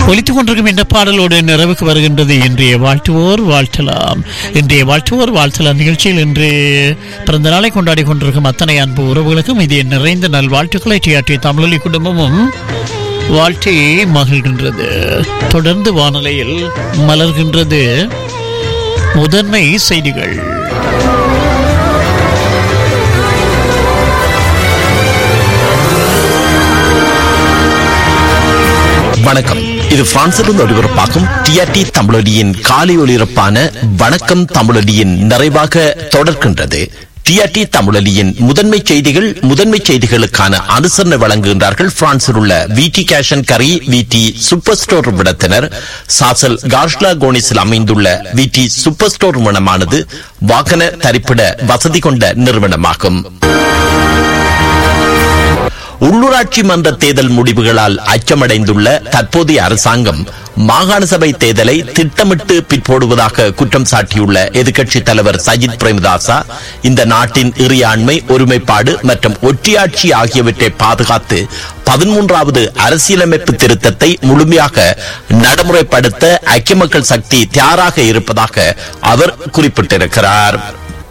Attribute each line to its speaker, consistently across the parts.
Speaker 1: ஒலித்துக் கொண்டிருக்கும் இந்த பாடலோடு நிறைவுக்கு வருகின்றது இன்றைய வாழ்த்துவோர் வாழ்த்தலாம் இன்றைய வாழ்த்துவோர் வாழ்த்தலாம் நிகழ்ச்சியில் இன்று பிறந்த நாளை கொண்டாடி கொண்டிருக்கும் அத்தனை அன்பு உறவுகளுக்கும் இது நிறைந்த நல் வாழ்த்துக்களை டிஆர்டி தமிழொலி குடும்பமும் வாழ்த்தி மகிழ்கின்றது தொடர்ந்து வானொலியில் மலர்கின்றது முதன்மை செய்திகள்
Speaker 2: வணக்கம் இது பிரான்சிலிருந்து ஒளிபரப்பாகும் டிஆர்டி தமிழொலியின் காலை ஒளிபரப்பான வணக்கம் தமிழொலியின் நிறைவாக தொடர்கின்றது டிஆர்டி தமிழொலியின் முதன்மை செய்திகள் முதன்மை செய்திகளுக்கான அனுசரணை வழங்குகின்றார்கள் பிரான்சில் உள்ள விடி கேஷன் கரி விடி சூப்பர் ஸ்டோர் விடத்தினர் சாசல் கார்ஷ்லா கோனிஸில் அமைந்துள்ள விடி சூப்பர் ஸ்டோர் நிறுவனமானது வாகன தரிப்பிட வசதி கொண்ட நிறுவனமாகும் உள்ளூராட்சி மன்ற தேர்தல் முடிவுகளால் அச்சமடைந்துள்ள தற்போதைய அரசாங்கம் மாகாண சபை தேர்தலை திட்டமிட்டு பிற்போடுவதாக குற்றம் சாட்டியுள்ள எதிர்க்கட்சித் தலைவர் சஜித் பிரேமதாசா இந்த நாட்டின் இறையாண்மை ஒருமைப்பாடு மற்றும் ஒற்றியாட்சி ஆகியவற்றை பாதுகாத்து பதிமூன்றாவது அரசியலமைப்பு திருத்தத்தை முழுமையாக நடைமுறைப்படுத்த ஐக்கிய மக்கள் சக்தி தயாராக இருப்பதாக அவர் குறிப்பிட்டிருக்கிறார்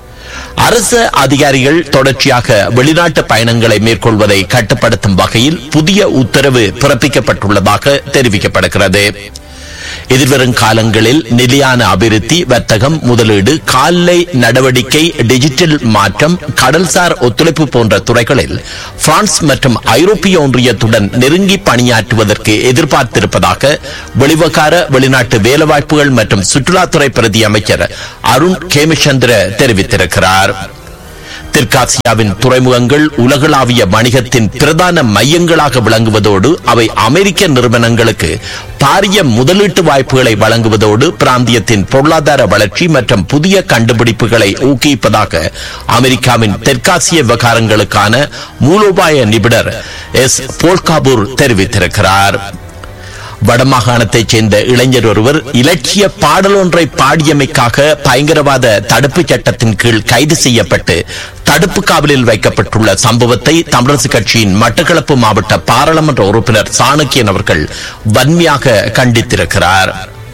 Speaker 2: அரசு அதிகாரிகள் தொடர்ச்சியாக வெளிநாட்டு பயணங்களை மேற்கொள்வதை கட்டுப்படுத்தும் வகையில் புதிய உத்தரவு பிறப்பிக்கப்பட்டுள்ளதாக தெரிவிக்கப்படுகிறது எதிர்வரும் காலங்களில் நிலையான அபிவிருத்தி வர்த்தகம் முதலீடு கால்நடை நடவடிக்கை டிஜிட்டல் மாற்றம் கடல்சார் ஒத்துழைப்பு போன்ற துறைகளில் பிரான்ஸ் மற்றும் ஐரோப்பிய ஒன்றியத்துடன் நெருங்கி பணியாற்றுவதற்கு எதிர்பார்த்திருப்பதாக வெளிவகார வெளிநாட்டு வேலைவாய்ப்புகள் மற்றும் சுற்றுலாத்துறை பிரதி அமைச்சர் அருண் கேமிச்சந்திர தெரிவித்திருக்கிறார் தெற்காசியாவின் துறைமுகங்கள் உலகளாவிய வணிகத்தின் பிரதான மையங்களாக விளங்குவதோடு அவை அமெரிக்க நிறுவனங்களுக்கு பாரிய முதலீட்டு வாய்ப்புகளை வழங்குவதோடு பிராந்தியத்தின் பொருளாதார வளர்ச்சி மற்றும் புதிய கண்டுபிடிப்புகளை ஊக்குவிப்பதாக அமெரிக்காவின் தெற்காசிய விவகாரங்களுக்கான மூலோபாய நிபுணர் எஸ் போல்காபூர் தெரிவித்திருக்கிறார் வடமாகாணத்தைச் சேர்ந்த இளைஞர் ஒருவர் இலட்சிய பாடல் ஒன்றை பாடியமைக்காக பயங்கரவாத தடுப்பு சட்டத்தின் கீழ் கைது செய்யப்பட்டு தடுப்பு காவலில் வைக்கப்பட்டுள்ள சம்பவத்தை தமிழரசு கட்சியின் மட்டக்களப்பு மாவட்ட பாராளுமன்ற உறுப்பினர் சாணக்கியன் அவர்கள் வன்மையாக கண்டித்திருக்கிறார்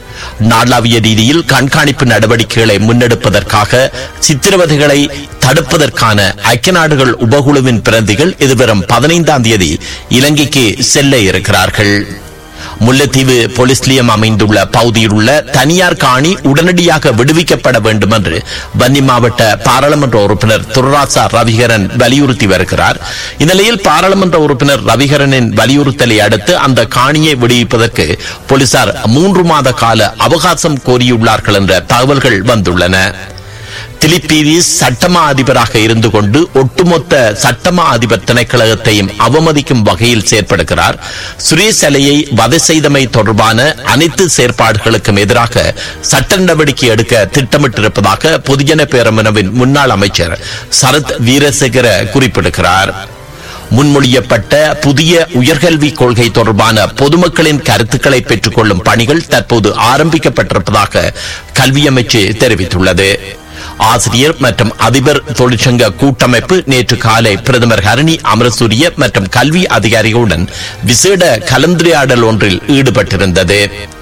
Speaker 2: நாளாவிய ரீதியில் கண்காணிப்பு நடவடிக்கைகளை முன்னெடுப்பதற்காக சித்திரவதைகளை தடுப்பதற்கான ஐக்கிய நாடுகள் உபகுழுவின் பிரதிகள் எதிர்வரும் பதினைந்தாம் தேதி இலங்கைக்கு செல்ல இருக்கிறார்கள் முல்லைத்தீவு போலீஸ் நிலையம் அமைந்துள்ள பகுதியில் உள்ள தனியார் காணி உடனடியாக விடுவிக்கப்பட வேண்டும் என்று வன்னி மாவட்ட பாராளுமன்ற உறுப்பினர் துர்ராசா ரவிகரன் வலியுறுத்தி வருகிறார் இந்நிலையில் பாராளுமன்ற உறுப்பினர் ரவிகரனின் வலியுறுத்தலை அடுத்து அந்த காணியை விடுவிப்பதற்கு போலீசார் மூன்று மாத கால அவகாசம் கோரியுள்ளார்கள் என்ற தகவல்கள் வந்துள்ளன திலிப்பீரிஸ் சட்டமா அதிபராக இருந்து கொண்டு ஒட்டுமொத்த சட்டமா அதிபர் திணைக்களகத்தையும் அவமதிக்கும் வகையில் செயற்படுகிறார் சுரேஷ் அலையை வதை செய்தமை தொடர்பான அனைத்து செயற்பாடுகளுக்கும் எதிராக சட்ட நடவடிக்கை எடுக்க திட்டமிட்டிருப்பதாக பொதுஜன பேரமுனவின் முன்னாள் அமைச்சர் சரத் வீரசேகர குறிப்பிடுகிறார் முன்மொழியப்பட்ட புதிய உயர்கல்வி கொள்கை தொடர்பான பொதுமக்களின் கருத்துக்களை பெற்றுக்கொள்ளும் பணிகள் தற்போது ஆரம்பிக்கப்பட்டிருப்பதாக கல்வி அமைச்சு தெரிவித்துள்ளது ஆசிரியர் மற்றும் அதிபர் தொழிற்சங்க கூட்டமைப்பு நேற்று காலை பிரதமர் ஹரணி அமரசூரிய மற்றும் கல்வி அதிகாரிகளுடன் விசேட கலந்துரையாடல் ஒன்றில் ஈடுபட்டிருந்தது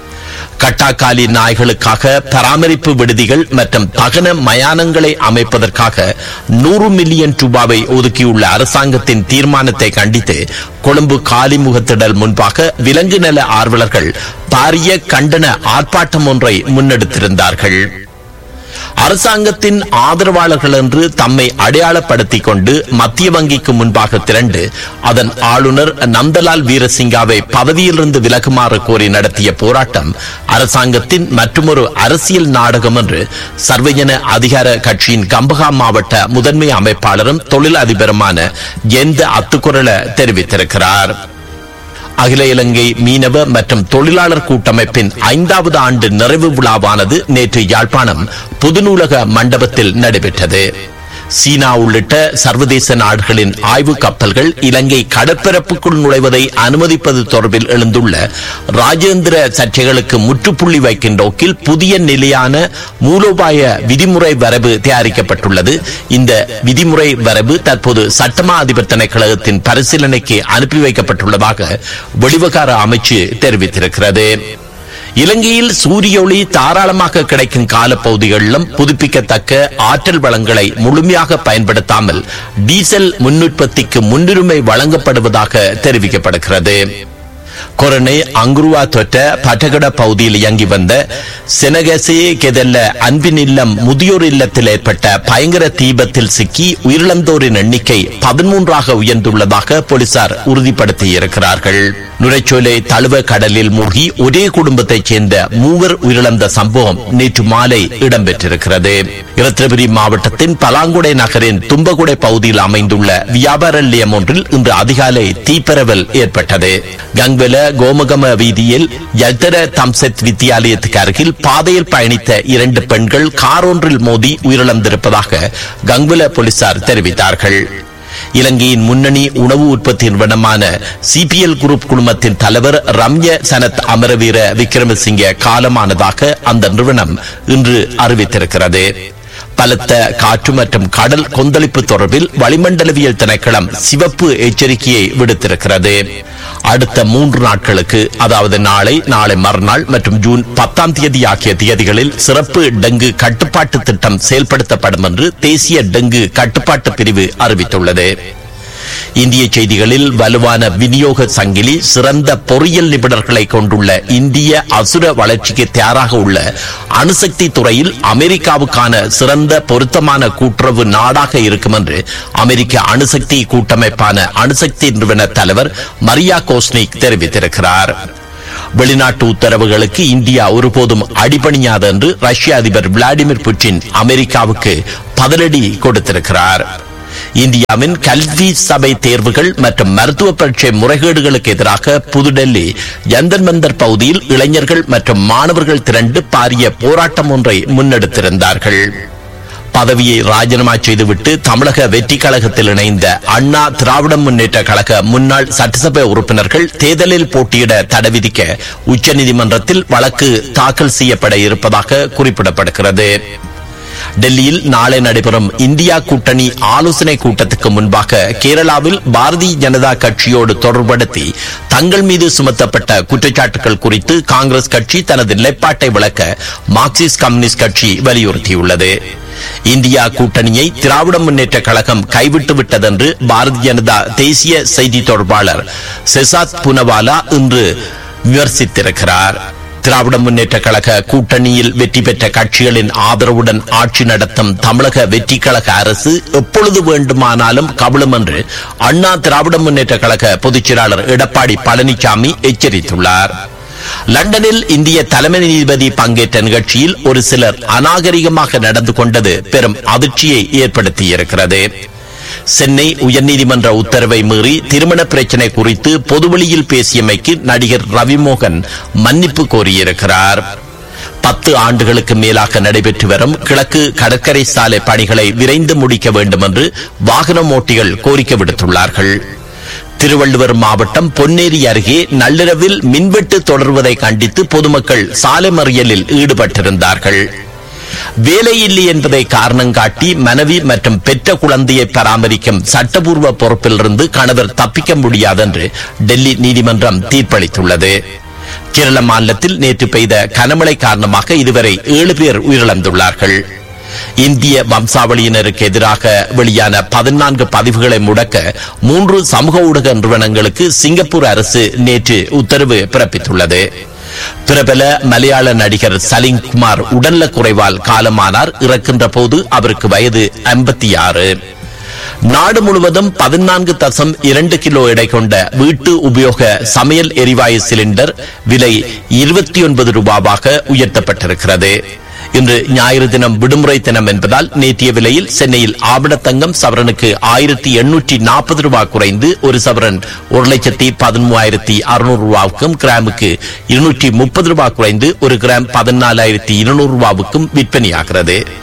Speaker 2: கட்டாக்காலி நாய்களுக்காக பராமரிப்பு விடுதிகள் மற்றும் தகன மயானங்களை அமைப்பதற்காக நூறு மில்லியன் ரூபாவை ஒதுக்கியுள்ள அரசாங்கத்தின் தீர்மானத்தை கண்டித்து கொழும்பு காலிமுகத்திடல் முன்பாக விலங்கு நல ஆர்வலர்கள் பாரிய கண்டன ஆர்ப்பாட்டம் ஒன்றை முன்னெடுத்திருந்தார்கள் அரசாங்கத்தின் ஆதரவாளர்கள் என்று தம்மை அடையாளப்படுத்திக் கொண்டு மத்திய வங்கிக்கு முன்பாக திரண்டு அதன் ஆளுநர் நந்தலால் வீரசிங்காவை பதவியிலிருந்து விலகுமாறு கோரி நடத்திய போராட்டம் அரசாங்கத்தின் மற்றொரு அரசியல் நாடகம் என்று சர்வஜன அதிகார கட்சியின் கம்பகா மாவட்ட முதன்மை அமைப்பாளரும் தொழில் அதிபருமான எந்த அத்துக்குரல தெரிவித்திருக்கிறார் அகில இலங்கை மீனவ மற்றும் தொழிலாளர் கூட்டமைப்பின் ஐந்தாவது ஆண்டு நிறைவு விழாவானது நேற்று யாழ்ப்பாணம் புதுநூலக மண்டபத்தில் நடைபெற்றது சீனா உள்ளிட்ட சர்வதேச நாடுகளின் ஆய்வு கப்பல்கள் இலங்கை கடற்பரப்புக்குள் நுழைவதை அனுமதிப்பது தொடர்பில் எழுந்துள்ள ராஜேந்திர சர்ச்சைகளுக்கு முற்றுப்புள்ளி வைக்கின்ற நோக்கில் புதிய நிலையான மூலோபாய விதிமுறை வரைவு தயாரிக்கப்பட்டுள்ளது இந்த விதிமுறை வரைவு தற்போது சட்டமா அதிபர் திணைக்களகத்தின் பரிசீலனைக்கு அனுப்பி வைக்கப்பட்டுள்ளதாக வெளிவகார அமைச்சு தெரிவித்திருக்கிறது இலங்கையில் சூரிய ஒளி தாராளமாக கிடைக்கும் காலப்பகுதிகளிலும் புதுப்பிக்கத்தக்க ஆற்றல் வளங்களை முழுமையாக பயன்படுத்தாமல் டீசல் முன்னுற்பத்திக்கு முன்னுரிமை வழங்கப்படுவதாக தெரிவிக்கப்படுகிறது கொரோனை அங்குருவா தொற்ற பட்டகட பகுதியில் இயங்கி வந்த செனகசே கெதல்ல அன்பின் இல்லம் முதியோர் இல்லத்தில் ஏற்பட்ட பயங்கர தீபத்தில் சிக்கி உயிரிழந்தோரின் எண்ணிக்கை பதிமூன்றாக உயர்ந்துள்ளதாக போலீசார் உறுதிப்படுத்தியிருக்கிறார்கள் நுரைச்சோலை தழுவ கடலில் மூழ்கி ஒரே குடும்பத்தைச் சேர்ந்த மூவர் உயிரிழந்த சம்பவம் நேற்று மாலை இடம்பெற்றிருக்கிறது இரத்தினபுரி மாவட்டத்தின் பலாங்குடை நகரின் தும்பகுடை பகுதியில் அமைந்துள்ள வியாபார நிலையம் ஒன்றில் இன்று அதிகாலை தீப்பரவல் ஏற்பட்டது கங்வெல கோமகம வீதியில் யல்தர தம்செத் வித்தியாலயத்துக்கு அருகில் பாதையில் பயணித்த இரண்டு பெண்கள் கார் ஒன்றில் மோதி உயிரிழந்திருப்பதாக கங்வெல போலீசார் தெரிவித்தார்கள் இலங்கையின் முன்னணி உணவு உற்பத்தி நிறுவனமான சிபிஎல் குரூப் குழுமத்தின் தலைவர் ரம்ய சனத் அமரவீர விக்ரமசிங்க காலமானதாக அந்த நிறுவனம் இன்று அறிவித்திருக்கிறது பலத்த காற்று மற்றும் கடல் கொந்தளிப்பு தொடர்பில் வளிமண்டலவியல் திணைக்களம் சிவப்பு எச்சரிக்கையை விடுத்திருக்கிறது அடுத்த மூன்று நாட்களுக்கு அதாவது நாளை நாளை மறுநாள் மற்றும் ஜூன் பத்தாம் தேதி ஆகிய தேதிகளில் சிறப்பு டெங்கு கட்டுப்பாட்டு திட்டம் செயல்படுத்தப்படும் என்று தேசிய டெங்கு கட்டுப்பாட்டு பிரிவு அறிவித்துள்ளது இந்திய செய்திகளில் வலுவான விநியோக சங்கிலி சிறந்த பொறியியல் நிபுணர்களை கொண்டுள்ள இந்திய அசுர வளர்ச்சிக்கு தயாராக உள்ள அணுசக்தி துறையில் அமெரிக்காவுக்கான சிறந்த பொருத்தமான கூட்டுறவு நாடாக இருக்கும் என்று அமெரிக்க அணுசக்தி கூட்டமைப்பான அணுசக்தி நிறுவன தலைவர் மரியா கோஸ்னிக் தெரிவித்திருக்கிறார் வெளிநாட்டு உத்தரவுகளுக்கு இந்தியா ஒருபோதும் அடிபணியாது என்று ரஷ்ய அதிபர் விளாடிமிர் புட்டின் அமெரிக்காவுக்கு பதிலடி கொடுத்திருக்கிறார் இந்தியாவின் கல்வி சபை தேர்வுகள் மற்றும் மருத்துவ பரீட்சை முறைகேடுகளுக்கு எதிராக புதுடெல்லி ஜந்தர் மந்தர் பகுதியில் இளைஞர்கள் மற்றும் மாணவர்கள் திரண்டு பாரிய போராட்டம் ஒன்றை முன்னெடுத்திருந்தார்கள் பதவியை ராஜினாமா செய்துவிட்டு தமிழக வெற்றி கழகத்தில் இணைந்த அண்ணா திராவிட முன்னேற்ற கழக முன்னாள் சட்டசபை உறுப்பினர்கள் தேர்தலில் போட்டியிட தடை விதிக்க உச்சநீதிமன்றத்தில் வழக்கு தாக்கல் செய்யப்பட இருப்பதாக குறிப்பிடப்படுகிறது டெல்லியில் நாளை நடைபெறும் இந்தியா கூட்டணி ஆலோசனை கூட்டத்துக்கு முன்பாக கேரளாவில் பாரதிய ஜனதா கட்சியோடு தொடர்படுத்தி தங்கள் மீது சுமத்தப்பட்ட குற்றச்சாட்டுகள் குறித்து காங்கிரஸ் கட்சி தனது நிலைப்பாட்டை விளக்க மார்க்சிஸ்ட் கம்யூனிஸ்ட் கட்சி வலியுறுத்தியுள்ளது இந்தியா கூட்டணியை திராவிட முன்னேற்ற கழகம் கைவிட்டு விட்டதென்று பாரதிய ஜனதா தேசிய செய்தி தொடர்பாளர் செசாத் புனவாலா இன்று விமர்சித்திருக்கிறார் திராவிட முன்னேற்ற கழக கூட்டணியில் வெற்றி பெற்ற கட்சிகளின் ஆதரவுடன் ஆட்சி நடத்தும் தமிழக வெற்றி கழக அரசு எப்பொழுது வேண்டுமானாலும் கவிழும் என்று அண்ணா திராவிட முன்னேற்ற கழக பொதுச் செயலாளர் எடப்பாடி பழனிசாமி எச்சரித்துள்ளார் லண்டனில் இந்திய தலைமை நீதிபதி பங்கேற்ற நிகழ்ச்சியில் ஒரு சிலர் அநாகரிகமாக நடந்து கொண்டது பெரும் அதிர்ச்சியை ஏற்படுத்தியிருக்கிறது சென்னை உயர்நீதிமன்ற உத்தரவை மீறி திருமண பிரச்சினை குறித்து பொதுவெளியில் பேசியமைக்கு நடிகர் ரவிமோகன் மன்னிப்பு கோரியிருக்கிறார் பத்து ஆண்டுகளுக்கு மேலாக நடைபெற்று வரும் கிழக்கு கடற்கரை சாலை பணிகளை விரைந்து முடிக்க வேண்டும் என்று வாகன ஓட்டிகள் கோரிக்கை விடுத்துள்ளார்கள் திருவள்ளுவர் மாவட்டம் பொன்னேரி அருகே நள்ளிரவில் மின்வெட்டு தொடர்வதை கண்டித்து பொதுமக்கள் சாலை மறியலில் ஈடுபட்டிருந்தார்கள் வேலை இல்லை என்பதை காரணம் காட்டி மனைவி மற்றும் பெற்ற குழந்தையை பராமரிக்கும் சட்டபூர்வ பொறுப்பிலிருந்து கணவர் தப்பிக்க முடியாது என்று டெல்லி நீதிமன்றம் தீர்ப்பளித்துள்ளது கேரள மாநிலத்தில் நேற்று பெய்த கனமழை காரணமாக இதுவரை ஏழு பேர் உயிரிழந்துள்ளார்கள் இந்திய வம்சாவளியினருக்கு எதிராக வெளியான பதினான்கு பதிவுகளை முடக்க மூன்று சமூக ஊடக நிறுவனங்களுக்கு சிங்கப்பூர் அரசு நேற்று உத்தரவு பிறப்பித்துள்ளது பிரபல மலையாள நடிகர் சலீம் குமார் உடல்நலக் குறைவால் காலமானார் இறக்கின்ற போது அவருக்கு வயது ஐம்பத்தி ஆறு நாடு முழுவதும் பதினான்கு தசம் இரண்டு கிலோ எடை கொண்ட வீட்டு உபயோக சமையல் எரிவாயு சிலிண்டர் விலை இருபத்தி ஒன்பது ரூபாவாக உயர்த்தப்பட்டிருக்கிறது இன்று ஞாயிறு தினம் விடுமுறை தினம் என்பதால் நேற்றைய விலையில் சென்னையில் ஆபணத்தங்கம் சவரனுக்கு ஆயிரத்தி எண்ணூற்றி நாற்பது ரூபாய் குறைந்து ஒரு சவரன் ஒரு லட்சத்தி பதிமூவாயிரத்தி அறுநூறு ரூபாவுக்கும் கிராமுக்கு இருநூற்றி முப்பது ரூபாய் குறைந்து ஒரு கிராம் பதினாலாயிரத்தி இருநூறு ரூபாவுக்கும் விற்பனையாகிறது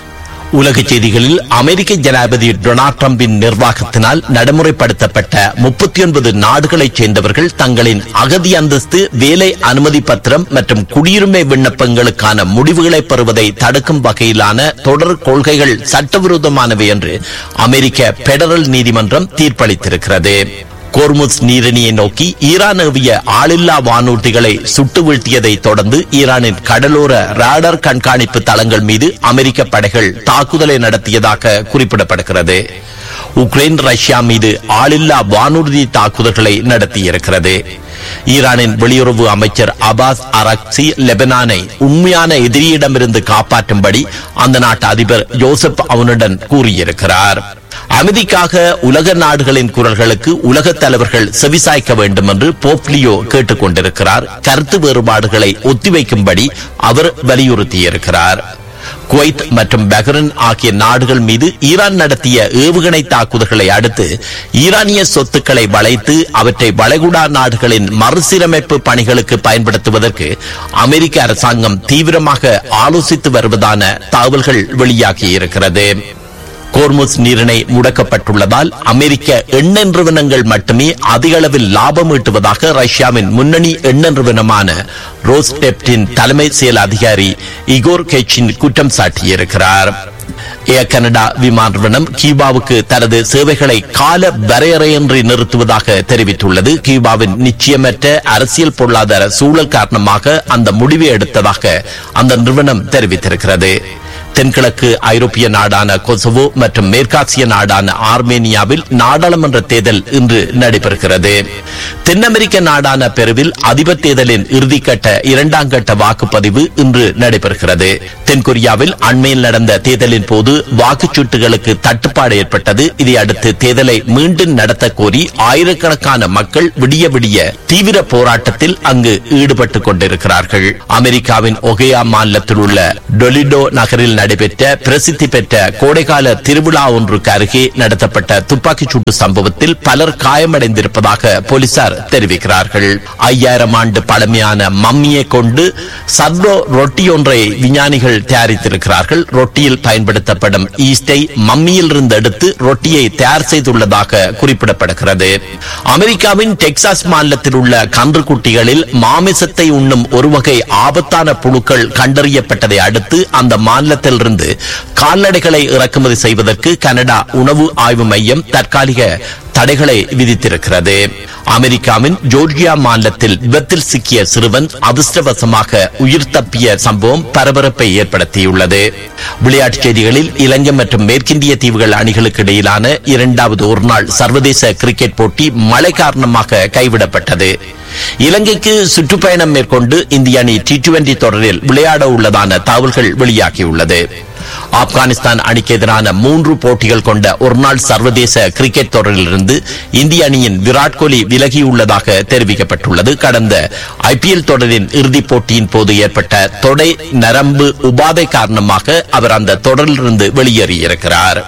Speaker 2: உலக செய்திகளில் அமெரிக்க ஜனாதிபதி டொனால்ட் டிரம்பின் நிர்வாகத்தினால் நடைமுறைப்படுத்தப்பட்ட முப்பத்தி ஒன்பது நாடுகளைச் சேர்ந்தவர்கள் தங்களின் அகதி அந்தஸ்து வேலை அனுமதி பத்திரம் மற்றும் குடியுரிமை விண்ணப்பங்களுக்கான முடிவுகளை பெறுவதை தடுக்கும் வகையிலான தொடர் கொள்கைகள் சட்டவிரோதமானவை என்று அமெரிக்க பெடரல் நீதிமன்றம் தீர்ப்பளித்திருக்கிறது கோர்முஸ் நீரிணியை நோக்கி ஈரான் ஏவிய ஆளில்லா வானூர்திகளை சுட்டு வீழ்த்தியதை தொடர்ந்து ஈரானின் கடலோர ராடர் கண்காணிப்பு தளங்கள் மீது அமெரிக்க படைகள் தாக்குதலை நடத்தியதாக குறிப்பிடப்படுகிறது உக்ரைன் ரஷ்யா மீது ஆளில்லா வானூர்தி தாக்குதல்களை நடத்தியிருக்கிறது ஈரானின் வெளியுறவு அமைச்சர் அபாஸ் அரக்சி லெபனானை உண்மையான எதிரியிடமிருந்து காப்பாற்றும்படி அந்த நாட்டு அதிபர் ஜோசப் அவனுடன் கூறியிருக்கிறார் அமைதிக்காக உலக நாடுகளின் குரல்களுக்கு உலக தலைவர்கள் செவிசாய்க்க வேண்டும் என்று போப்லியோ கேட்டுக் கொண்டிருக்கிறார் கருத்து வேறுபாடுகளை ஒத்திவைக்கும்படி அவர் வலியுறுத்தியிருக்கிறார் குவைத் மற்றும் பஹ்ரைன் ஆகிய நாடுகள் மீது ஈரான் நடத்திய ஏவுகணை தாக்குதல்களை அடுத்து ஈரானிய சொத்துக்களை வளைத்து அவற்றை வளைகுடா நாடுகளின் மறுசீரமைப்பு பணிகளுக்கு பயன்படுத்துவதற்கு அமெரிக்க அரசாங்கம் தீவிரமாக ஆலோசித்து வருவதான தகவல்கள் வெளியாகியிருக்கிறது கோர்முஸ் நீரிணை முடக்கப்பட்டுள்ளதால் அமெரிக்க எண்ணெய் நிறுவனங்கள் மட்டுமே அதிக அளவில் லாபம் ஈட்டுவதாக ரஷ்யாவின் முன்னணி எண்ணெய் நிறுவனமான ரோஸ்டெப்டின் தலைமை செயல் அதிகாரி இகோர் கெச்சின் குற்றம் சாட்டியிருக்கிறார் ஏர் கனடா விமான நிறுவனம் கியூபாவுக்கு தனது சேவைகளை கால வரையறையின்றி நிறுத்துவதாக தெரிவித்துள்ளது கியூபாவின் நிச்சயமற்ற அரசியல் பொருளாதார சூழல் காரணமாக அந்த முடிவை எடுத்ததாக அந்த நிறுவனம் தெரிவித்திருக்கிறது தென்கிழக்கு ஐரோப்பிய நாடான கொசவோ மற்றும் மேற்காசிய நாடான ஆர்மேனியாவில் நாடாளுமன்ற தேர்தல் இன்று நடைபெறுகிறது தென் அமெரிக்க நாடான பெருவில் அதிபர் தேர்தலின் இறுதிக்கட்ட இரண்டாம் கட்ட வாக்குப்பதிவு இன்று நடைபெறுகிறது தென்கொரியாவில் அண்மையில் நடந்த தேர்தலின் போது வாக்குச்சீட்டுகளுக்கு தட்டுப்பாடு ஏற்பட்டது இதை அடுத்து தேர்தலை மீண்டும் நடத்த கோரி ஆயிரக்கணக்கான மக்கள் விடிய விடிய தீவிர போராட்டத்தில் அங்கு ஈடுபட்டுக் கொண்டிருக்கிறார்கள் அமெரிக்காவின் ஒகையா மாநிலத்தில் உள்ள டொலிடோ நகரில் நடைபெற்ற பிரசித்தி பெற்ற கோடைகால திருவிழா ஒன்றுக்கு அருகே நடத்தப்பட்ட துப்பாக்கிச் சூட்டு சம்பவத்தில் பலர் காயமடைந்திருப்பதாக போலீசார் தெரிவிக்கிறார்கள் ஐயாயிரம் ஆண்டு பழமையான மம்மியை கொண்டு சர்வோ ரொட்டி ஒன்றை விஞ்ஞானிகள் தயாரித்திருக்கிறார்கள் ரொட்டியில் பயன்படுத்தப்படும் ஈஸ்டை மம்மியில் இருந்து எடுத்து ரொட்டியை தயார் செய்துள்ளதாக குறிப்பிடப்படுகிறது அமெரிக்காவின் டெக்சாஸ் மாநிலத்தில் உள்ள கன்றுக்குட்டிகளில் மாமிசத்தை உண்ணும் ஒரு வகை ஆபத்தான புழுக்கள் கண்டறியப்பட்டதை அடுத்து அந்த மாநிலத்திலிருந்து கால்நடைகளை இறக்குமதி செய்வதற்கு கனடா உணவு ஆய்வு மையம் தற்காலிக தடைகளை விதித்திருக்கிறது அமெரிக்காவின் ஜோர்ஜியா மாநிலத்தில் விபத்தில் சிக்கிய சிறுவன் அதிர்ஷ்டவசமாக உயிர் தப்பிய சம்பவம் பரபரப்பை ஏற்படுத்தியுள்ளது விளையாட்டுச் செய்திகளில் இலங்கை மற்றும் மேற்கிந்திய தீவுகள் அணிகளுக்கு இடையிலான இரண்டாவது ஒருநாள் சர்வதேச கிரிக்கெட் போட்டி மழை காரணமாக கைவிடப்பட்டது இலங்கைக்கு சுற்றுப்பயணம் மேற்கொண்டு இந்திய அணி டி டுவெண்டி தொடரில் விளையாட உள்ளதான தகவல்கள் வெளியாகியுள்ளது ஆப்கானிஸ்தான் அணிக்கு எதிரான மூன்று போட்டிகள் கொண்ட ஒருநாள் சர்வதேச கிரிக்கெட் தொடரிலிருந்து இந்திய அணியின் விராட் கோலி விலகியுள்ளதாக தெரிவிக்கப்பட்டுள்ளது கடந்த ஐபிஎல் தொடரின் இறுதிப் போட்டியின் போது ஏற்பட்ட தொடை நரம்பு உபாதை காரணமாக அவர் அந்த தொடரிலிருந்து வெளியேறியிருக்கிறார்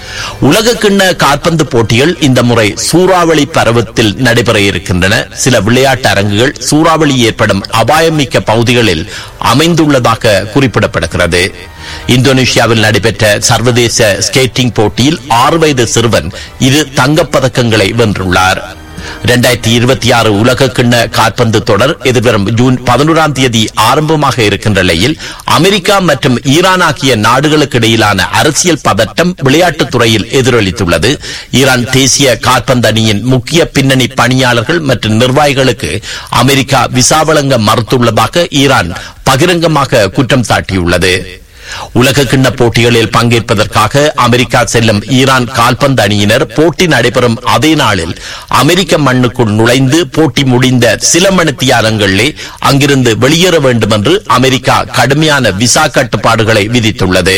Speaker 2: உலக கிண்ண காற்பந்து போட்டிகள் இந்த முறை சூறாவளி பருவத்தில் நடைபெற இருக்கின்றன சில விளையாட்டு அரங்குகள் சூறாவளி ஏற்படும் அபாயமிக்க பகுதிகளில் அமைந்துள்ளதாக குறிப்பிடப்படுகிறது இந்தோனேஷியாவில் நடைபெற்ற சர்வதேச ஸ்கேட்டிங் போட்டியில் ஆறு வயது சிறுவன் இரு தங்கப்பதக்கங்களை வென்றுள்ளார் இரண்டாயிரத்தி இருபத்தி ஆறு உலக கிண்ண காற்பந்து தொடர் எதிர்வரும் ஜூன் பதினோராம் தேதி ஆரம்பமாக இருக்கின்ற நிலையில் அமெரிக்கா மற்றும் ஈரான் ஆகிய நாடுகளுக்கு இடையிலான அரசியல் பதட்டம் விளையாட்டுத் துறையில் எதிரொலித்துள்ளது ஈரான் தேசிய காற்பந்து அணியின் முக்கிய பின்னணி பணியாளர்கள் மற்றும் நிர்வாகிகளுக்கு அமெரிக்கா விசா வழங்க மறுத்துள்ளதாக ஈரான் பகிரங்கமாக குற்றம் சாட்டியுள்ளது உலக கிண்ண போட்டிகளில் பங்கேற்பதற்காக அமெரிக்கா செல்லும் ஈரான் கால்பந்து அணியினர் போட்டி நடைபெறும் அதே நாளில் அமெரிக்க மண்ணுக்குள் நுழைந்து போட்டி முடிந்த சில மணித்தியாலங்களிலே அங்கிருந்து வெளியேற வேண்டும் என்று அமெரிக்கா கடுமையான விசா கட்டுப்பாடுகளை விதித்துள்ளது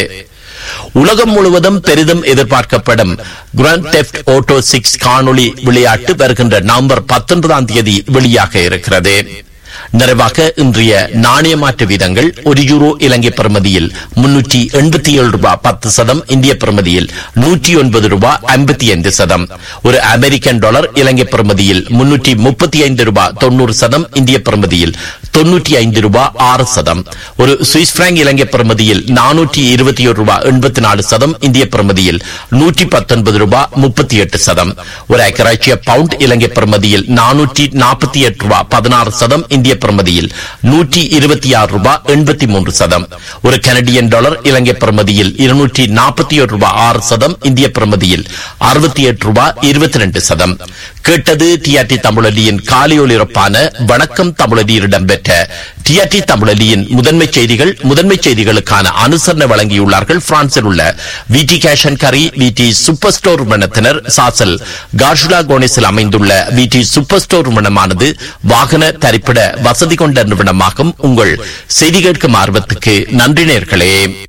Speaker 2: உலகம் முழுவதும் பெரிதும் எதிர்பார்க்கப்படும் கிராண்ட் டெஃப்ட் ஓட்டோ சிக்ஸ் காணொளி விளையாட்டு வருகின்ற நவம்பர் பத்தொன்பதாம் தேதி வெளியாக இருக்கிறது நிறைவாக இன்றைய நாணய மாற்று வீதங்கள் ஒரு யூரோ இலங்கை பிரமதியில் முன்னூற்றி எண்பத்தி ஏழு ரூபாய் பத்து சதம் இந்திய பிரமதியில் நூற்றி ஒன்பது ரூபாய் ஐம்பத்தி ஐந்து சதம் ஒரு அமெரிக்கன் டாலர் இலங்கை பிரமதியில் முன்னூற்றி முப்பத்தி ஐந்து ரூபாய் தொண்ணூறு சதம் இந்திய பிரமதியில் தொன்னூற்றி ஐந்து ரூபாய் ஆறு சதம் ஒரு சுவிஸ் பிராங்க் இலங்கை பிரமதியில் நானூற்றி இருபத்தி ஒரு ரூபாய் எண்பத்தி நாலு சதம் இந்திய பிரமதியில் நூற்றி பத்தொன்பது ரூபாய் முப்பத்தி எட்டு சதம் ஒரு ஐக்கராட்சிய பவுண்ட் இலங்கை பிரமதியில் நானூற்றி நாற்பத்தி எட்டு ரூபாய் பதினாறு சதம் இந்திய பிரமதியில் நூற்றி இருபத்தி ஆறு ரூபாய் எண்பத்தி மூன்று சதம் ஒரு கனடியன் டாலர் இலங்கை பிரமதியில் இருநூற்றி நாற்பத்தி ஒரு ரூபாய் ஆறு சதம் இந்திய பிரமதியில் அறுபத்தி எட்டு ரூபாய் இருபத்தி ரெண்டு சதம் கேட்டது டிஆர்டி தமிழலியின் காலையொலிரப்பான வணக்கம் தமிழலியில் இடம்பெற்ற டிஆர்டி தமிழலியின் முதன்மை செய்திகள் முதன்மை செய்திகளுக்கான அனுசரணை வழங்கியுள்ளார்கள் பிரான்சில் உள்ள விடி கேஷன் கரி விடி சூப்பர் ஸ்டோர் நிறுவனத்தினர் சாசல் கார்ஷுலா கோனிஸில் அமைந்துள்ள விடி சூப்பர் ஸ்டோர் நிறுவனமானது வாகன தரிப்பிட வசதி கொண்ட நிறுவனமாகும் உங்கள் செய்தி கேட்கும் ஆர்வத்துக்கு நன்றி நேர்களே